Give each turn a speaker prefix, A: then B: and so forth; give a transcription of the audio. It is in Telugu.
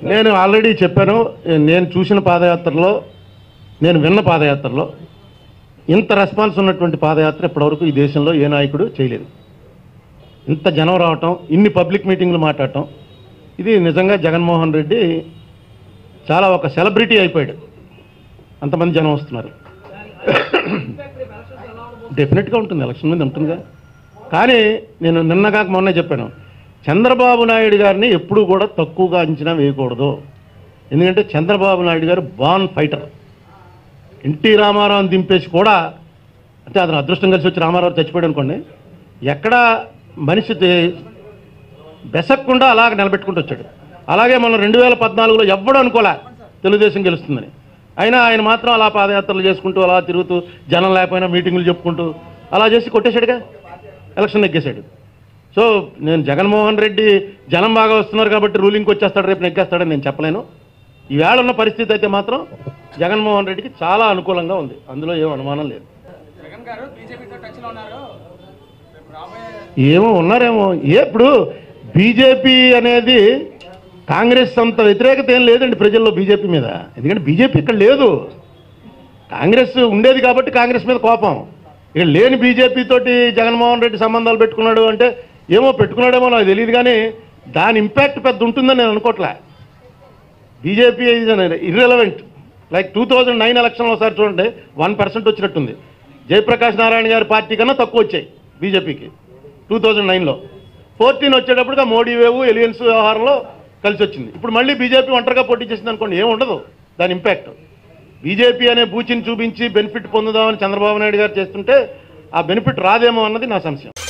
A: నేను ఆల్రెడీ చెప్పాను నేను చూసిన పాదయాత్రలో నేను విన్న పాదయాత్రలో ఇంత రెస్పాన్స్ ఉన్నటువంటి పాదయాత్ర ఇప్పటివరకు ఈ దేశంలో ఏ నాయకుడు చేయలేదు ఇంత జనం రావటం ఇన్ని పబ్లిక్ మీటింగ్లు మాట్లాడటం ఇది నిజంగా జగన్మోహన్ రెడ్డి చాలా ఒక సెలబ్రిటీ అయిపోయాడు అంతమంది జనం వస్తున్నారు డెఫినెట్గా ఉంటుంది ఎలక్షన్ మీద ఉంటుందిగా కానీ నేను నిన్నగాక మొన్నే చెప్పాను చంద్రబాబు నాయుడు గారిని ఎప్పుడూ కూడా తక్కువగా అంచనా వేయకూడదు ఎందుకంటే చంద్రబాబు నాయుడు గారు బాన్ ఫైటర్ ఎన్టీ రామారావుని దింపేసి కూడా అంటే అతను అదృష్టం కలిసి వచ్చి రామారావు చచ్చిపోయాడు అనుకోండి ఎక్కడ మనిషి తే- బెసక్కుండా అలాగ నిలబెట్టుకుంటూ వచ్చాడు అలాగే మనం రెండు వేల పద్నాలుగులో ఎవ్వడూ అనుకోలే తెలుగుదేశం గెలుస్తుందని అయినా ఆయన మాత్రం అలా పాదయాత్రలు చేసుకుంటూ అలా తిరుగుతూ జనం లేకపోయినా మీటింగులు చెప్పుకుంటూ అలా చేసి కొట్టేశాడుగా ఎలక్షన్ నెగ్గేశాడు సో నేను జగన్మోహన్ రెడ్డి జనం బాగా వస్తున్నారు కాబట్టి రూలింగ్కి వచ్చేస్తాడు రేపు నెగ్గేస్తాడని నేను చెప్పలేను ఈవేళ ఉన్న పరిస్థితి అయితే మాత్రం జగన్మోహన్ రెడ్డికి చాలా అనుకూలంగా ఉంది అందులో ఏం అనుమానం లేదు
B: జగన్ గారు బీజేపీతో టచ్ లో ఉన్నారు రేపు రాబోయే
A: ఏమో ఉన్నారేమో ఏ ఇప్పుడు బీజేపీ అనేది కాంగ్రెస్ అంత వ్యతిరేకత ఏం లేదండి ప్రజల్లో బీజేపీ మీద ఎందుకంటే బీజేపీ ఇక్కడ లేదు కాంగ్రెస్ ఉండేది కాబట్టి కాంగ్రెస్ మీద కోపం ఇక్కడ లేని బీజేపీ తోటి జగన్మోహన్ రెడ్డి సంబంధాలు పెట్టుకున్నాడు అంటే ఏమో పెట్టుకున్నాడేమో నాకు తెలియదు కానీ దాని ఇంపాక్ట్ పెద్ద ఉంటుందని నేను అనుకోవట్లే BJP is irrelevant like two thousand nine ఎలక్షన్లో ఒకసారి చూడండి వన్ పర్సెంట్ వచ్చినట్టుంది జయప్రకాష్ నారాయణ గారి పార్టీ కన్నా తక్కువ వచ్చాయి బీజేపీకి టూ థౌజండ్ నైన్లో ఫోర్టీన్ వచ్చేటప్పటికి ఆ మోడీ వేవ్ ఎలియన్స్ వ్యవహారంలో కలిసి వచ్చింది ఇప్పుడు మళ్ళీ బీజేపీ ఒంటరిగా పోటీ చేసింది అనుకోండి ఏం ఉండదు దాని ఇంపాక్ట్ బీజేపీ అనే బూచిని చూపించి బెనిఫిట్ పొందుదామని చంద్రబాబు నాయుడు గారు చేస్తుంటే ఆ బెనిఫిట్ రాదేమో అన్నది నా సంశయం